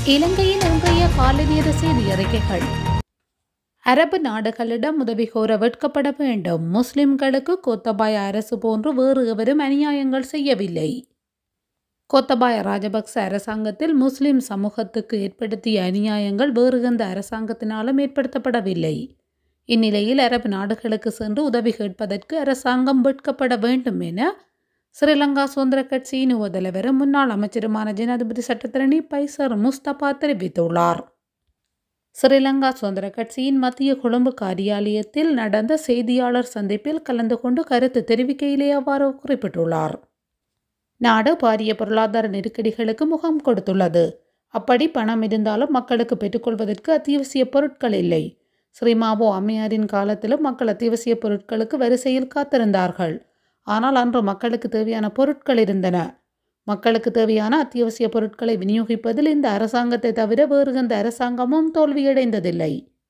இலங்கையின் இன்றைய காலநேர செய்தி அறிக்கைகள் அரபு நாடுகளிடம் உதவி கோர வெட்கப்பட வேண்டும் முஸ்லிம்களுக்கு கோத்தபாய அரசு போன்று வேறு எவரும் அநியாயங்கள் செய்யவில்லை கோத்தபாய ராஜபக்ச அரசாங்கத்தில் முஸ்லிம் சமூகத்துக்கு ஏற்படுத்திய அநியாயங்கள் வேறு எந்த அரசாங்கத்தினாலும் ஏற்படுத்தப்படவில்லை இந்நிலையில் அரபு நாடுகளுக்கு சென்று உதவி கேட்பதற்கு அரசாங்கம் வெட்கப்பட வேண்டும் என ஸ்ரீலங்கா சுதந்திர கட்சியின் உப தலைவரும் முன்னாள் அமைச்சருமான ஜனாதிபதி சட்டத்தரணி பைசர் முஸ்தபா தெரிவித்துள்ளார் ஸ்ரீலங்கா சுதந்திர கட்சியின் மத்திய கொழும்பு காரியாலயத்தில் நடந்த செய்தியாளர் சந்திப்பில் கலந்து கொண்டு கருத்து தெரிவிக்கையிலே அவ்வாறு குறிப்பிட்டுள்ளார் நாடு பாரிய பொருளாதார நெருக்கடிகளுக்கு முகம் கொடுத்துள்ளது அப்படி பணம் இருந்தாலும் மக்களுக்கு பெற்றுக்கொள்வதற்கு அத்தியாவசிய பொருட்கள் இல்லை ஸ்ரீமாவோ அம்மையாரின் காலத்திலும் மக்கள் அத்தியாவசிய பொருட்களுக்கு வரிசையில் காத்திருந்தார்கள் ஆனால் அன்று மக்களுக்கு தேவையான பொருட்கள் இருந்தன மக்களுக்கு தேவையான அத்தியாவசிய பொருட்களை விநியோகிப்பதில் இந்த அரசாங்கத்தை தவிர வேறு எந்த அரசாங்கமும் தோல்வியடைந்ததில்லை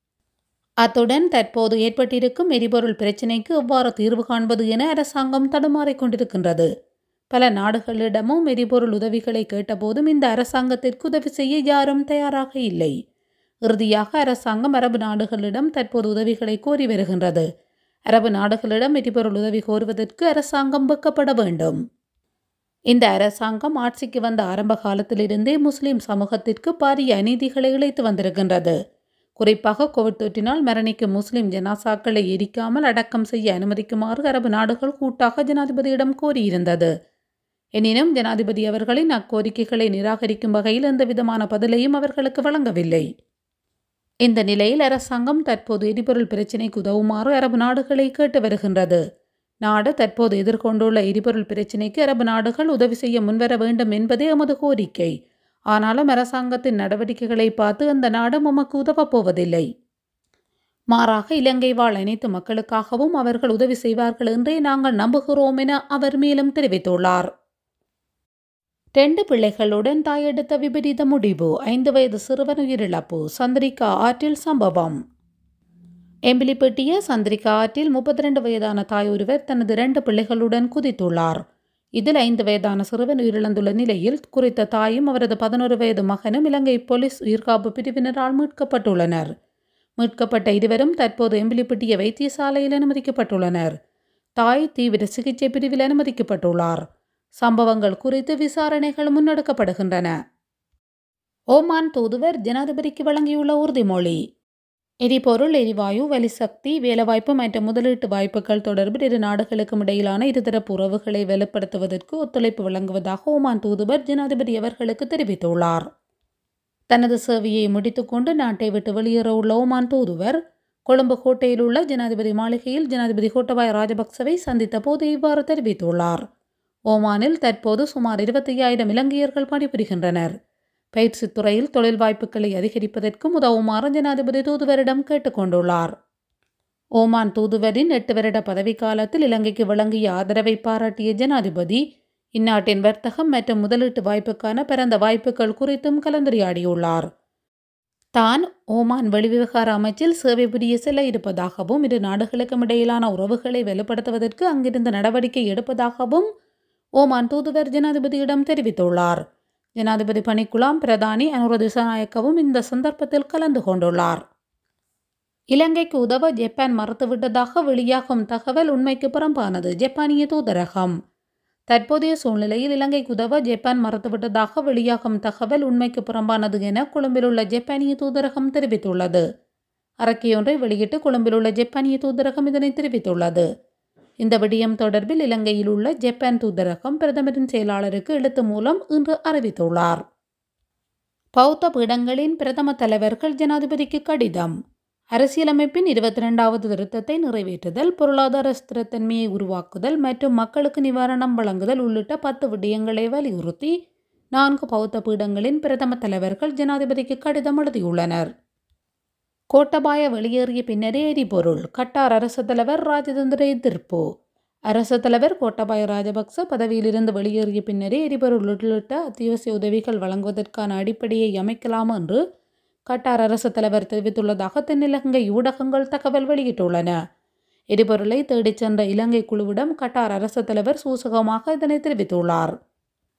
அத்துடன் தற்போது ஏற்பட்டிருக்கும் எரிபொருள் பிரச்சினைக்கு எவ்வாறு தீர்வு காண்பது என அரசாங்கம் தடுமாறிக் கொண்டிருக்கின்றது பல நாடுகளிடமும் எரிபொருள் உதவிகளை கேட்டபோதும் இந்த அரசாங்கத்திற்கு உதவி செய்ய யாரும் தயாராக இல்லை இறுதியாக அரசாங்கம் அரபு நாடுகளிடம் தற்போது உதவிகளை கோரி வருகின்றது அரபு நாடுகளிடம் எரிபொருள் உதவி கோருவதற்கு அரசாங்கம் வெக்கப்பட வேண்டும் இந்த அரசாங்கம் ஆட்சிக்கு வந்த ஆரம்ப காலத்திலிருந்தே முஸ்லிம் சமூகத்திற்கு பாரிய அநீதிகளை இழைத்து வந்திருக்கின்றது குறிப்பாக கோவிட் தொற்றினால் மரணிக்கும் முஸ்லிம் ஜனாசாக்களை எரிக்காமல் அடக்கம் செய்ய அனுமதிக்குமாறு அரபு நாடுகள் கூட்டாக ஜனாதிபதியிடம் கோரியிருந்தது எனினும் ஜனாதிபதி அவர்களின் அக்கோரிக்கைகளை நிராகரிக்கும் வகையில் எந்தவிதமான பதிலையும் அவர்களுக்கு வழங்கவில்லை இந்த நிலையில் அரசாங்கம் தற்போது எரிபொருள் பிரச்சினைக்கு உதவுமாறு அரபு நாடுகளை கேட்டு வருகின்றது நாடு தற்போது எதிர்கொண்டுள்ள எரிபொருள் பிரச்சினைக்கு அரபு நாடுகள் உதவி செய்ய முன்வர வேண்டும் என்பதே எமது கோரிக்கை ஆனாலும் அரசாங்கத்தின் நடவடிக்கைகளை பார்த்து அந்த நாடு உமக்கு உதவப் போவதில்லை மாறாக இலங்கை வாழ் அனைத்து மக்களுக்காகவும் அவர்கள் உதவி செய்வார்கள் என்றே நாங்கள் நம்புகிறோம் என அவர் மேலும் தெரிவித்துள்ளார் ரெண்டு பிள்ளைகளுடன் தாய் எடுத்த விபரீத முடிவு ஐந்து வயது சிறுவன் உயிரிழப்பு சந்திரிகா ஆற்றில் சம்பவம் எம்பிலிப்பட்டிய சந்திரிகா ஆற்றில் முப்பத்தி ரெண்டு வயதான தாய் ஒருவர் தனது இரண்டு பிள்ளைகளுடன் குதித்துள்ளார் இதில் ஐந்து வயதான சிறுவன் உயிரிழந்துள்ள நிலையில் குறித்த தாயும் அவரது பதினோரு வயது மகனும் இலங்கை போலீஸ் உயிர்காப்பு பிரிவினரால் மீட்கப்பட்டுள்ளனர் மீட்கப்பட்ட இருவரும் தற்போது எம்பிலிப்பட்டிய வைத்தியசாலையில் அனுமதிக்கப்பட்டுள்ளனர் தாய் தீவிர சிகிச்சை பிரிவில் அனுமதிக்கப்பட்டுள்ளார் சம்பவங்கள் குறித்து விசாரணைகள் முன்னெடுக்கப்படுகின்றன ஓமான் தூதுவர் ஜனாதிபதிக்கு வழங்கியுள்ள உறுதிமொழி எரிபொருள் எரிவாயு வலிசக்தி வேலைவாய்ப்பு மற்றும் முதலீட்டு வாய்ப்புகள் தொடர்பில் இரு நாடுகளுக்கும் இடையிலான இருதரப்பு உறவுகளை வலுப்படுத்துவதற்கு ஒத்துழைப்பு வழங்குவதாக ஓமான் தூதுவர் ஜனாதிபதி அவர்களுக்கு தெரிவித்துள்ளார் தனது சேவையை முடித்துக்கொண்டு நாட்டை விட்டு வெளியேற உள்ள ஓமான் தூதுவர் கொழும்பு கோட்டையில் உள்ள ஜனாதிபதி மாளிகையில் ஜனாதிபதி கோட்டபாய ராஜபக்சவை சந்தித்த போது இவ்வாறு தெரிவித்துள்ளார் ஓமானில் தற்போது சுமார் இருபத்தையாயிரம் இலங்கையர்கள் பணிபுரிகின்றனர் பயிற்சித் துறையில் தொழில் வாய்ப்புகளை அதிகரிப்பதற்கும் உதவுமாறு ஜனாதிபதி தூதுவரிடம் கேட்டுக்கொண்டுள்ளார் ஓமான் தூதுவரின் எட்டு வருட பதவிக்காலத்தில் இலங்கைக்கு வழங்கிய ஆதரவை பாராட்டிய ஜனாதிபதி இந்நாட்டின் வர்த்தகம் மற்றும் முதலீட்டு வாய்ப்புக்கான பிறந்த வாய்ப்புகள் குறித்தும் கலந்துரையாடியுள்ளார் தான் ஓமான் வெளிவிவகார அமைச்சில் சேவை புரிய செல்ல இருப்பதாகவும் இரு நாடுகளுக்கும் இடையிலான உறவுகளை வலுப்படுத்துவதற்கு அங்கிருந்து நடவடிக்கை எடுப்பதாகவும் ஓமான் தூதுவர் ஜனாதிபதியிடம் தெரிவித்துள்ளார் ஜனாதிபதி பணிக்குலாம் பிரதானி அனுர திசாநாயக்கவும் இந்த சந்தர்ப்பத்தில் கலந்து கொண்டுள்ளார் இலங்கைக்கு உதவ ஜப்பான் மறுத்துவிட்டதாக வெளியாகும் தகவல் உண்மைக்கு புறம்பானது ஜப்பானிய தூதரகம் தற்போதைய சூழ்நிலையில் இலங்கைக்கு உதவ ஜப்பான் மறுத்துவிட்டதாக வெளியாகும் தகவல் உண்மைக்கு புறம்பானது என கொழும்பில் உள்ள ஜப்பானிய தூதரகம் தெரிவித்துள்ளது அறிக்கையொன்றை வெளியிட்டு கொழும்பில் உள்ள ஜப்பானிய தூதரகம் இதனை தெரிவித்துள்ளது இந்த விடயம் தொடர்பில் இலங்கையில் உள்ள ஜப்பான் தூதரகம் பிரதமரின் செயலாளருக்கு எழுத்து மூலம் இன்று அறிவித்துள்ளார் பௌத்த பீடங்களின் பிரதம தலைவர்கள் ஜனாதிபதிக்கு கடிதம் அரசியலமைப்பின் இருபத்தி இரண்டாவது திருத்தத்தை நிறைவேற்றுதல் பொருளாதார ஸ்திரத்தன்மையை உருவாக்குதல் மற்றும் மக்களுக்கு நிவாரணம் வழங்குதல் உள்ளிட்ட பத்து விடயங்களை வலியுறுத்தி நான்கு பௌத்த பீடங்களின் பிரதம தலைவர்கள் ஜனாதிபதிக்கு கடிதம் எழுதியுள்ளனர் கோட்டபாய வெளியேறிய பின்னரே எரிபொருள் கட்டார் அரசு தலைவர் ராஜதந்திர எதிர்ப்பு அரசு தலைவர் கோட்டபாய ராஜபக்ச பதவியிலிருந்து வெளியேறிய பின்னரே எரிபொருள் உள்ளிட்ட அத்தியாவசிய உதவிகள் வழங்குவதற்கான அடிப்படையை அமைக்கலாம் என்று கட்டார் அரசு தலைவர் தெரிவித்துள்ளதாக தென்னிலங்கை ஊடகங்கள் தகவல் வெளியிட்டுள்ளன எரிபொருளை தேடிச் சென்ற இலங்கை குழுவிடம் கட்டார் அரசு தலைவர் சூசகமாக இதனை தெரிவித்துள்ளார்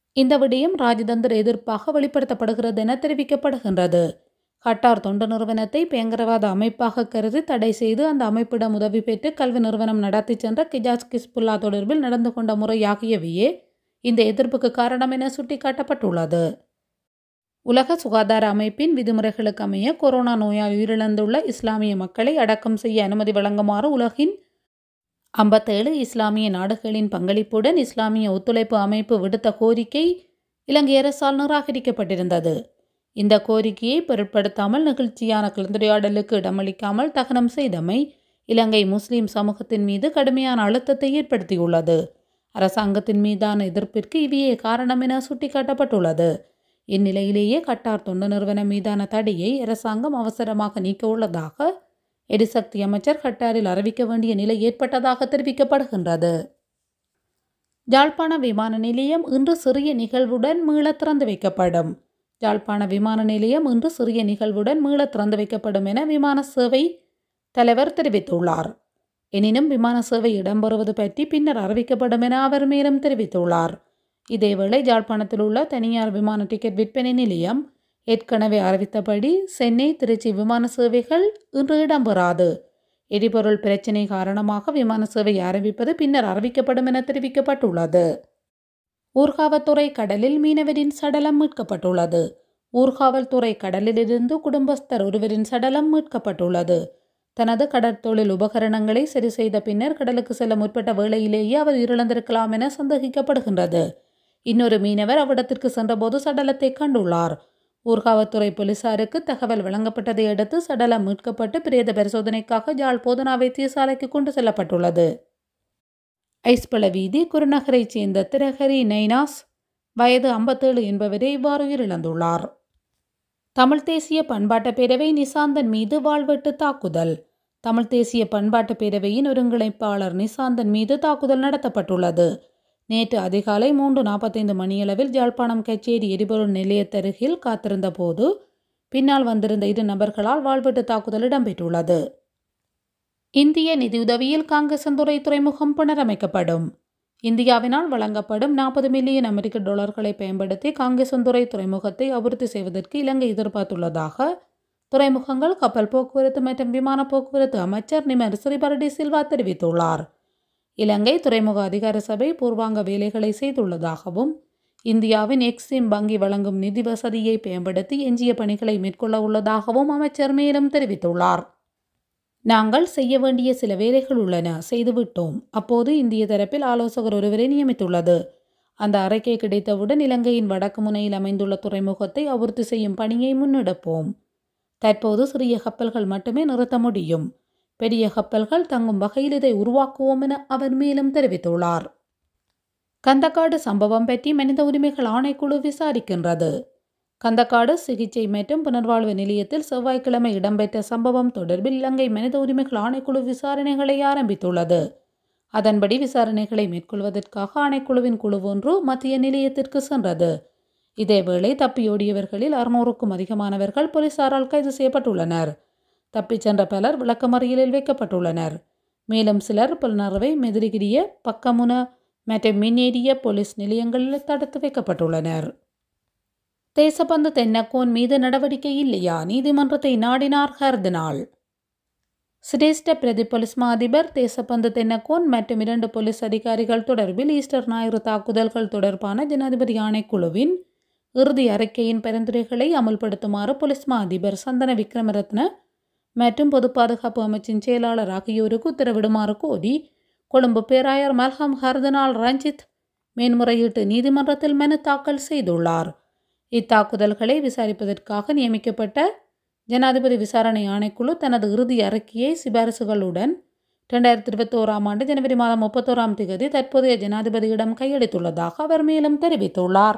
இந்த விடயம் ராஜதந்திர எதிர்ப்பாக வெளிப்படுத்தப்படுகிறது என தெரிவிக்கப்படுகின்றது கட்டார் தொண்டு நிறுவனத்தை பயங்கரவாத அமைப்பாக கருதி தடை செய்து அந்த அமைப்பிடம் உதவி பெற்று கல்வி நிறுவனம் நடத்தி சென்ற கிஜாஸ் கிஸ்புல்லா தொடர்பில் நடந்து கொண்ட முறை ஆகியவையே இந்த எதிர்ப்புக்கு காரணம் என சுட்டிக்காட்டப்பட்டுள்ளது உலக சுகாதார அமைப்பின் விதிமுறைகளுக்கு அமைய கொரோனா நோயால் உயிரிழந்துள்ள இஸ்லாமிய மக்களை அடக்கம் செய்ய அனுமதி வழங்குமாறு உலகின் ஐம்பத்தேழு இஸ்லாமிய நாடுகளின் பங்களிப்புடன் இஸ்லாமிய ஒத்துழைப்பு அமைப்பு விடுத்த கோரிக்கை இலங்கை அரசால் நிராகரிக்கப்பட்டிருந்தது இந்த கோரிக்கையை பொருட்படுத்தாமல் நிகழ்ச்சியான கலந்துரையாடலுக்கு இடமளிக்காமல் தகனம் செய்தமை இலங்கை முஸ்லிம் சமூகத்தின் மீது கடுமையான அழுத்தத்தை ஏற்படுத்தியுள்ளது அரசாங்கத்தின் மீதான எதிர்ப்பிற்கு இவையே காரணம் என சுட்டிக்காட்டப்பட்டுள்ளது இந்நிலையிலேயே கட்டார் தொண்டு நிறுவனம் மீதான தடையை அரசாங்கம் அவசரமாக நீக்க உள்ளதாக எரிசக்தி அமைச்சர் கட்டாரில் அறிவிக்க வேண்டிய நிலை ஏற்பட்டதாக தெரிவிக்கப்படுகின்றது யாழ்ப்பாண விமான நிலையம் இன்று சிறிய நிகழ்வுடன் மீள திறந்து வைக்கப்படும் யாழ்ப்பாண விமான நிலையம் இன்று சிறிய நிகழ்வுடன் மீள திறந்து வைக்கப்படும் என விமான சேவை தலைவர் தெரிவித்துள்ளார் எனினும் விமான சேவை இடம்பெறுவது பற்றி பின்னர் அறிவிக்கப்படும் என அவர் மேலும் தெரிவித்துள்ளார் இதேவேளை யாழ்ப்பாணத்தில் உள்ள தனியார் விமான டிக்கெட் விற்பனை நிலையம் ஏற்கனவே அறிவித்தபடி சென்னை திருச்சி விமான சேவைகள் இன்று இடம்பெறாது எரிபொருள் பிரச்சினை காரணமாக விமான சேவை ஆரம்பிப்பது பின்னர் அறிவிக்கப்படும் என தெரிவிக்கப்பட்டுள்ளது ஊர்காவல்துறை கடலில் மீனவரின் சடலம் மீட்கப்பட்டுள்ளது ஊர்காவல்துறை கடலிலிருந்து குடும்பஸ்தர் ஒருவரின் சடலம் மீட்கப்பட்டுள்ளது தனது கடற்தொழில் உபகரணங்களை சரி செய்த பின்னர் கடலுக்கு செல்ல முற்பட்ட வேளையிலேயே அவர் உயிரிழந்திருக்கலாம் என சந்தேகிக்கப்படுகின்றது இன்னொரு மீனவர் அவ்விடத்திற்கு சென்றபோது சடலத்தை கண்டுள்ளார் ஊர்காவல்துறை போலீசாருக்கு தகவல் வழங்கப்பட்டதை அடுத்து சடலம் மீட்கப்பட்டு பிரேத பரிசோதனைக்காக யாழ் போதனா வைத்தியசாலைக்கு கொண்டு செல்லப்பட்டுள்ளது ஐஸ்பள வீதி குருநகரைச் சேர்ந்த திரஹரி நைனாஸ் வயது ஐம்பத்தேழு என்பவரே இவ்வாறு உயிரிழந்துள்ளார் தமிழ் தேசிய பண்பாட்டு பேரவை நிசாந்தன் மீது வாழ்வெட்டு தாக்குதல் தமிழ் தேசிய பண்பாட்டு பேரவையின் ஒருங்கிணைப்பாளர் நிசாந்தன் மீது தாக்குதல் நடத்தப்பட்டுள்ளது நேற்று அதிகாலை மூன்று நாற்பத்தைந்து மணியளவில் ஜாழ்ப்பாணம் கச்சேரி எரிபொருள் நிலையத்தருகில் காத்திருந்த போது பின்னால் வந்திருந்த இரு நபர்களால் வாழ்வெட்டு தாக்குதல் இடம்பெற்றுள்ளது இந்திய நிதியுதவியில் காங்கசந்துறை துறைமுகம் புனரமைக்கப்படும் இந்தியாவினால் வழங்கப்படும் நாற்பது மில்லியன் அமெரிக்க டாலர்களை பயன்படுத்தி காங்கேசந்துறை துறைமுகத்தை அபிவிருத்தி செய்வதற்கு இலங்கை எதிர்பார்த்துள்ளதாக துறைமுகங்கள் கப்பல் போக்குவரத்து மற்றும் விமான போக்குவரத்து அமைச்சர் நிமர் ஸ்ரீபரடி சில்வா தெரிவித்துள்ளார் இலங்கை துறைமுக அதிகார சபை பூர்வாங்க வேலைகளை செய்துள்ளதாகவும் இந்தியாவின் எக்ஸிம் வங்கி வழங்கும் நிதி வசதியை பயன்படுத்தி எஞ்சிய பணிகளை மேற்கொள்ள உள்ளதாகவும் அமைச்சர் மேலும் தெரிவித்துள்ளார் நாங்கள் செய்ய வேண்டிய சில வேலைகள் உள்ளன செய்துவிட்டோம் அப்போது இந்திய தரப்பில் ஆலோசகர் ஒருவரை நியமித்துள்ளது அந்த அறிக்கை கிடைத்தவுடன் இலங்கையின் வடக்கு முனையில் அமைந்துள்ள துறைமுகத்தை அபிவிருத்தி செய்யும் பணியை முன்னெடுப்போம் தற்போது சிறிய கப்பல்கள் மட்டுமே நிறுத்த முடியும் பெரிய கப்பல்கள் தங்கும் வகையில் இதை உருவாக்குவோம் என அவர் மேலும் தெரிவித்துள்ளார் கந்தக்காடு சம்பவம் பற்றி மனித உரிமைகள் ஆணைக்குழு விசாரிக்கின்றது கந்தக்காடு சிகிச்சை மற்றும் புனர்வாழ்வு நிலையத்தில் செவ்வாய்க்கிழமை இடம்பெற்ற சம்பவம் தொடர்பில் இலங்கை மனித உரிமைகள் ஆணைக்குழு விசாரணைகளை ஆரம்பித்துள்ளது அதன்படி விசாரணைகளை மேற்கொள்வதற்காக ஆணைக்குழுவின் குழு ஒன்று மத்திய நிலையத்திற்கு சென்றது இதேவேளை தப்பியோடியவர்களில் அறுநூறுக்கும் அதிகமானவர்கள் போலீசாரால் கைது செய்யப்பட்டுள்ளனர் தப்பிச் சென்ற பலர் விளக்கமறியலில் வைக்கப்பட்டுள்ளனர் மேலும் சிலர் புலனறுவை மெதிரிகிரிய பக்கமுன மற்றும் மின்னேரிய போலீஸ் நிலையங்களில் தடுத்து வைக்கப்பட்டுள்ளனர் தேசபந்து தென்னக்கோன் மீது நடவடிக்கை இல்லையா நீதிமன்றத்தை நாடினார் ஹர்தினால் சிரேஷ்ட பிரதி போலீஸ் மா அதிபர் தேசபந்து தென்னக்கோன் மற்றும் இரண்டு போலீஸ் அதிகாரிகள் தொடர்பில் ஈஸ்டர் ஞாயிறு தாக்குதல்கள் தொடர்பான ஜனாதிபதி ஆணைக்குழுவின் இறுதி அறிக்கையின் பரிந்துரைகளை அமல்படுத்துமாறு போலீஸ் மா அதிபர் சந்தன விக்ரமரத்ன மற்றும் பொது பாதுகாப்பு அமைச்சின் செயலாளர் ஆகியோருக்கு உத்தரவிடுமாறு கோரி கொழும்பு பேராயர் மல்ஹம் ஹர்தனால் ரஞ்சித் மேன்முறையீட்டு நீதிமன்றத்தில் மனு தாக்கல் செய்துள்ளார் இத்தாக்குதல்களை விசாரிப்பதற்காக நியமிக்கப்பட்ட ஜனாதிபதி விசாரணை ஆணைக்குழு தனது இறுதி அறிக்கையை சிபாரிசுகளுடன் ரெண்டாயிரத்தி இருபத்தோராம் ஆண்டு ஜனவரி மாதம் முப்பத்தோராம் தேதி தற்போதைய ஜனாதிபதியிடம் கையளித்துள்ளதாக அவர் மேலும் தெரிவித்துள்ளார்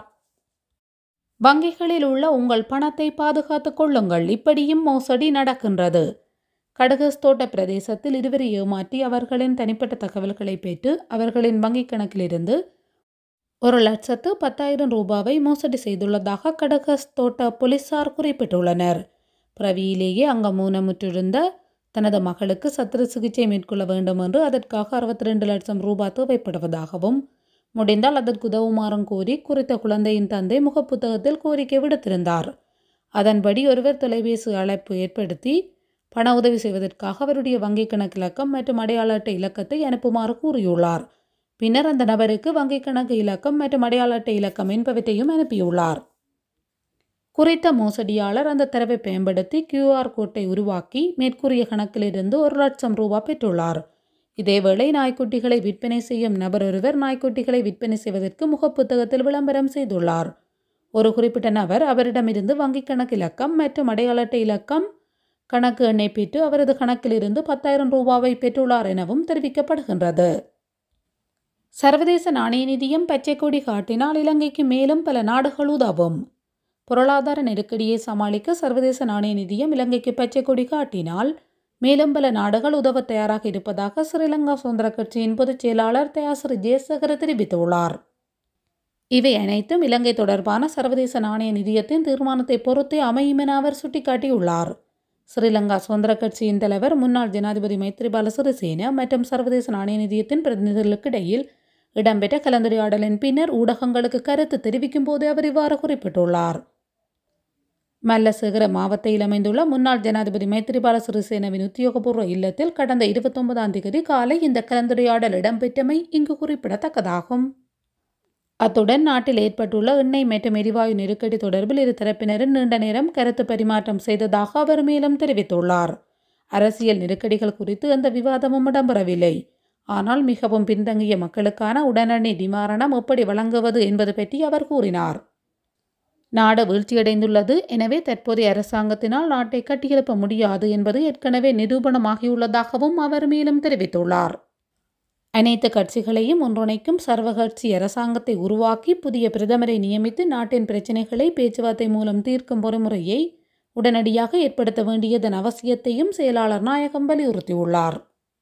வங்கிகளில் உள்ள உங்கள் பணத்தை பாதுகாத்துக் கொள்ளுங்கள் இப்படியும் மோசடி நடக்கின்றது கடகஸ் தோட்ட பிரதேசத்தில் இருவரை ஏமாற்றி அவர்களின் தனிப்பட்ட தகவல்களை பெற்று அவர்களின் வங்கிக் கணக்கிலிருந்து ஒரு லட்சத்து பத்தாயிரம் ரூபாவை மோசடி செய்துள்ளதாக கடகஸ் தோட்ட போலீசார் குறிப்பிட்டுள்ளனர் பிரவியிலேயே அங்கமூனமுற்றிருந்த தனது மகளுக்கு சத்திர சிகிச்சை மேற்கொள்ள வேண்டும் என்று அதற்காக அறுபத்தி ரெண்டு லட்சம் ரூபாய் தேவைப்படுவதாகவும் முடிந்தால் அதற்கு உதவுமாறும் கோரி குறித்த குழந்தையின் தந்தை முகப்புத்தகத்தில் கோரிக்கை விடுத்திருந்தார் அதன்படி ஒருவர் தொலைபேசி அழைப்பு ஏற்படுத்தி பண உதவி செய்வதற்காக அவருடைய வங்கிக் கணக்கு இலக்கம் மற்றும் அடையாள அட்டை இலக்கத்தை அனுப்புமாறு கூறியுள்ளார் பின்னர் அந்த நபருக்கு வங்கிக் கணக்கு இலக்கம் மற்றும் அடையாள அட்டை இலக்கம் என்பவற்றையும் அனுப்பியுள்ளார் குறித்த மோசடியாளர் அந்த தரவை பயன்படுத்தி கியூஆர் கோட்டை உருவாக்கி மேற்கூறிய கணக்கிலிருந்து ஒரு லட்சம் ரூபாய் பெற்றுள்ளார் இதேவேளை நாய்க்குட்டிகளை விற்பனை செய்யும் நபர் ஒருவர் நாய்க்குட்டிகளை விற்பனை செய்வதற்கு முகப்புத்தகத்தில் விளம்பரம் செய்துள்ளார் ஒரு குறிப்பிட்ட நபர் அவரிடமிருந்து வங்கிக் கணக்கு இலக்கம் மற்றும் அடையாள அட்டை இலக்கம் கணக்கு எண்ணை பெற்று அவரது கணக்கிலிருந்து பத்தாயிரம் ரூபாவை பெற்றுள்ளார் எனவும் தெரிவிக்கப்படுகின்றது சர்வதேச நாணய நிதியம் பச்சை கொடி காட்டினால் இலங்கைக்கு மேலும் பல நாடுகள் உதவும் பொருளாதார நெருக்கடியை சமாளிக்க சர்வதேச நாணய நிதியம் இலங்கைக்கு பச்சை கொடி காட்டினால் மேலும் பல நாடுகள் உதவ தயாராக இருப்பதாக ஸ்ரீலங்கா சுதந்திர கட்சியின் பொதுச் செயலாளர் தயாசிரி ஜெயசகர தெரிவித்துள்ளார் இவை அனைத்தும் இலங்கை தொடர்பான சர்வதேச நாணய நிதியத்தின் தீர்மானத்தை பொறுத்தே அமையும் என அவர் சுட்டிக்காட்டியுள்ளார் ஸ்ரீலங்கா சுதந்திர கட்சியின் தலைவர் முன்னாள் ஜனாதிபதி மைத்ரிபால சிறிசேன மற்றும் சர்வதேச நாணய நிதியத்தின் பிரதிநிதிகளுக்கு இடையில் இடம்பெற்ற கலந்துரையாடலின் பின்னர் ஊடகங்களுக்கு கருத்து தெரிவிக்கும் போது அவர் இவ்வாறு குறிப்பிட்டுள்ளார் மல்லசேகர மாவட்டத்தில் அமைந்துள்ள முன்னாள் ஜனாதிபதி மைத்ரிபால சிறிசேனவின் உத்தியோகபூர்வ இல்லத்தில் கடந்த இருபத்தொன்பதாம் தேதி காலை இந்த கலந்துரையாடல் இடம்பெற்றமை இங்கு குறிப்பிடத்தக்கதாகும் அத்துடன் நாட்டில் ஏற்பட்டுள்ள எண்ணெய் மற்றும் எரிவாயு நெருக்கடி தொடர்பில் இரு தரப்பினரும் நீண்ட நேரம் கருத்து பரிமாற்றம் செய்ததாக அவர் மேலும் தெரிவித்துள்ளார் அரசியல் நெருக்கடிகள் குறித்து எந்த விவாதமும் இடம்பெறவில்லை ஆனால் மிகவும் பின்தங்கிய மக்களுக்கான உடனடி நிவாரணம் எப்படி வழங்குவது என்பது பற்றி அவர் கூறினார் நாடு வீழ்ச்சியடைந்துள்ளது எனவே தற்போதைய அரசாங்கத்தினால் நாட்டை கட்டியெழுப்ப முடியாது என்பது ஏற்கனவே நிரூபணமாகியுள்ளதாகவும் அவர் மேலும் தெரிவித்துள்ளார் அனைத்து கட்சிகளையும் ஒன்றிணைக்கும் சர்வகட்சி அரசாங்கத்தை உருவாக்கி புதிய பிரதமரை நியமித்து நாட்டின் பிரச்சினைகளை பேச்சுவார்த்தை மூலம் தீர்க்கும் பொறிமுறையை உடனடியாக ஏற்படுத்த வேண்டியதன் அவசியத்தையும் செயலாளர் நாயகம் வலியுறுத்தியுள்ளார்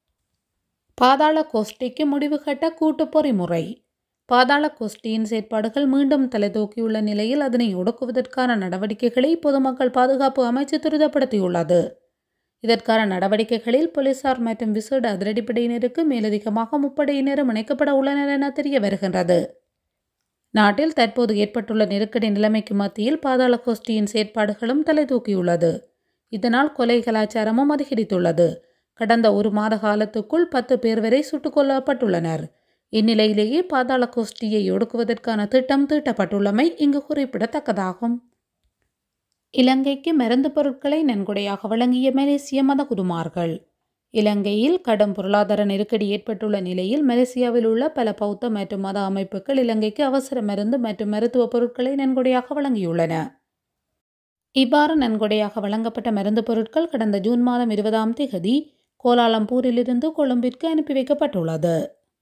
பாதாள கோஷ்டிக்கு முடிவு கட்ட கூட்டு பொறிமுறை பாதாள கோஷ்டியின் செயற்பாடுகள் மீண்டும் தலைதூக்கியுள்ள நிலையில் அதனை ஒடுக்குவதற்கான நடவடிக்கைகளை பொதுமக்கள் பாதுகாப்பு அமைச்சு துரிதப்படுத்தியுள்ளது இதற்கான நடவடிக்கைகளில் போலீசார் மற்றும் விசேட அதிரடிப்படையினருக்கு மேலதிகமாக முப்படையினரும் இணைக்கப்பட உள்ளனர் என தெரிய வருகின்றது நாட்டில் தற்போது ஏற்பட்டுள்ள நெருக்கடி நிலைமைக்கு மத்தியில் பாதாள கோஷ்டியின் செயற்பாடுகளும் தலை தூக்கியுள்ளது இதனால் கொலை கலாச்சாரமும் அதிகரித்துள்ளது கடந்த ஒரு மாத காலத்துக்குள் பத்து பேர் வரை சுட்டுக் கொல்லப்பட்டுள்ளனர் இந்நிலையிலேயே பாதாள கோஷ்டியை ஒடுக்குவதற்கான திட்டம் தீட்டப்பட்டுள்ளமை இங்கு குறிப்பிடத்தக்கதாகும் இலங்கைக்கு மருந்து பொருட்களை நன்கொடையாக வழங்கிய மலேசிய மதகுருமார்கள் இலங்கையில் கடும் பொருளாதார நெருக்கடி ஏற்பட்டுள்ள நிலையில் மலேசியாவில் உள்ள பல பௌத்த மற்றும் மத அமைப்புகள் இலங்கைக்கு அவசர மருந்து மற்றும் மருத்துவ பொருட்களை நன்கொடையாக வழங்கியுள்ளன இவ்வாறு நன்கொடையாக வழங்கப்பட்ட மருந்து பொருட்கள் கடந்த ஜூன் மாதம் இருபதாம் தேதி கோலாலம்பூரிலிருந்து கொழும்பிற்கு அனுப்பி வைக்கப்பட்டுள்ளது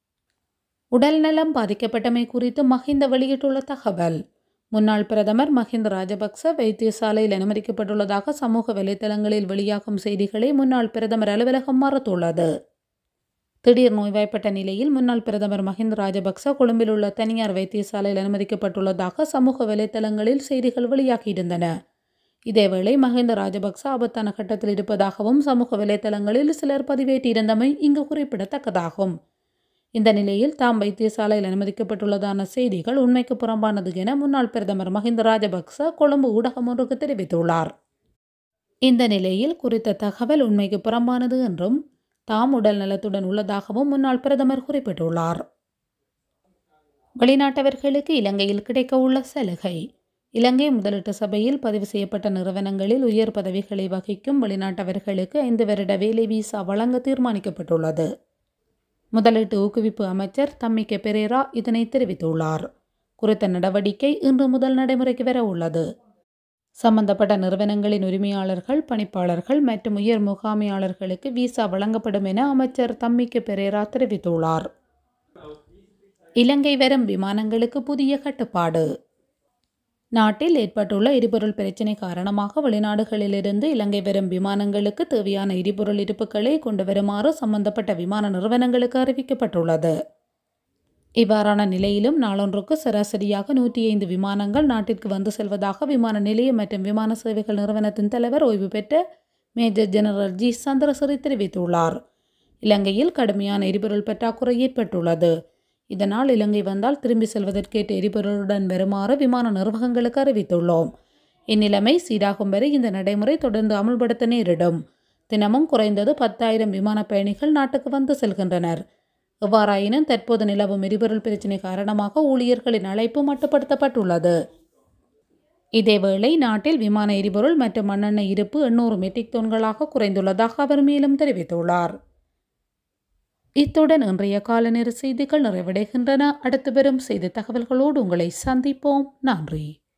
உடல் நலம் பாதிக்கப்பட்டமை குறித்து மஹிந்த வெளியிட்டுள்ள தகவல் முன்னாள் பிரதமர் மஹிந்த ராஜபக்ச வைத்தியசாலையில் அனுமதிக்கப்பட்டுள்ளதாக சமூக வலைதளங்களில் வெளியாகும் செய்திகளை முன்னாள் பிரதமர் அலுவலகம் மறுத்துள்ளது திடீர் நோய்வாய்ப்பட்ட நிலையில் முன்னாள் பிரதமர் மஹிந்த ராஜபக்ச கொழும்பில் உள்ள தனியார் வைத்தியசாலையில் அனுமதிக்கப்பட்டுள்ளதாக சமூக வலைதளங்களில் செய்திகள் வெளியாகியிருந்தன இதேவேளை மஹிந்த ராஜபக்ச ஆபத்தான கட்டத்தில் இருப்பதாகவும் சமூக வலைதளங்களில் சிலர் பதிவேற்றியிருந்தமை இங்கு குறிப்பிடத்தக்கதாகும் இந்த நிலையில் தாம் வைத்தியசாலையில் அனுமதிக்கப்பட்டுள்ளதான செய்திகள் உண்மைக்கு புறம்பானது என முன்னாள் பிரதமர் மஹிந்த ராஜபக்ச கொழும்பு ஊடகம் ஒன்றுக்கு தெரிவித்துள்ளார் இந்த நிலையில் குறித்த தகவல் உண்மைக்கு புறம்பானது என்றும் தாம் உடல் நலத்துடன் உள்ளதாகவும் முன்னாள் பிரதமர் குறிப்பிட்டுள்ளார் வெளிநாட்டவர்களுக்கு இலங்கையில் கிடைக்க உள்ள சலுகை இலங்கை முதலீட்டு சபையில் பதிவு செய்யப்பட்ட நிறுவனங்களில் உயர் பதவிகளை வகிக்கும் வெளிநாட்டவர்களுக்கு ஐந்து வருட வேலை வீசா வழங்க தீர்மானிக்கப்பட்டுள்ளது முதலீட்டு ஊக்குவிப்பு அமைச்சர் தம்மிக்க பெரேரா இதனை தெரிவித்துள்ளார் குறித்த நடவடிக்கை இன்று முதல் நடைமுறைக்கு வர உள்ளது சம்பந்தப்பட்ட நிறுவனங்களின் உரிமையாளர்கள் பணிப்பாளர்கள் மற்றும் உயர் முகாமையாளர்களுக்கு விசா வழங்கப்படும் என அமைச்சர் தம்மிக்க பெரேரா தெரிவித்துள்ளார் இலங்கை வரும் விமானங்களுக்கு புதிய கட்டுப்பாடு நாட்டில் ஏற்பட்டுள்ள எரிபொருள் பிரச்சினை காரணமாக வெளிநாடுகளிலிருந்து இலங்கை வரும் விமானங்களுக்கு தேவையான எரிபொருள் இருப்புகளை கொண்டு வருமாறு சம்பந்தப்பட்ட விமான நிறுவனங்களுக்கு அறிவிக்கப்பட்டுள்ளது இவ்வாறான நிலையிலும் நாளொன்றுக்கு சராசரியாக நூற்றி ஐந்து விமானங்கள் நாட்டிற்கு வந்து செல்வதாக விமான நிலையம் மற்றும் விமான சேவைகள் நிறுவனத்தின் தலைவர் ஓய்வு பெற்ற மேஜர் ஜெனரல் ஜி சந்திரசிறி தெரிவித்துள்ளார் இலங்கையில் கடுமையான எரிபொருள் பற்றாக்குறை ஏற்பட்டுள்ளது இதனால் இலங்கை வந்தால் திரும்பி செல்வதற்கேற்ற எரிபொருளுடன் வருமாறு விமான நிர்வாகங்களுக்கு அறிவித்துள்ளோம் இந்நிலைமை சீராகும் வரை இந்த நடைமுறை தொடர்ந்து அமுல்படுத்த நேரிடும் தினமும் குறைந்தது பத்தாயிரம் விமான பயணிகள் நாட்டுக்கு வந்து செல்கின்றனர் எவ்வாறாயினும் தற்போது நிலவும் எரிபொருள் பிரச்சினை காரணமாக ஊழியர்களின் அழைப்பு மட்டுப்படுத்தப்பட்டுள்ளது இதேவேளை நாட்டில் விமான எரிபொருள் மற்றும் மண்ணெண்ணெய் இருப்பு எண்ணூறு மெட்ரிக் டன்களாக குறைந்துள்ளதாக அவர் மேலும் தெரிவித்துள்ளார் இத்துடன் இன்றைய காலநேர செய்திகள் நிறைவடைகின்றன அடுத்து வரும் செய்தி தகவல்களோடு உங்களை சந்திப்போம் நன்றி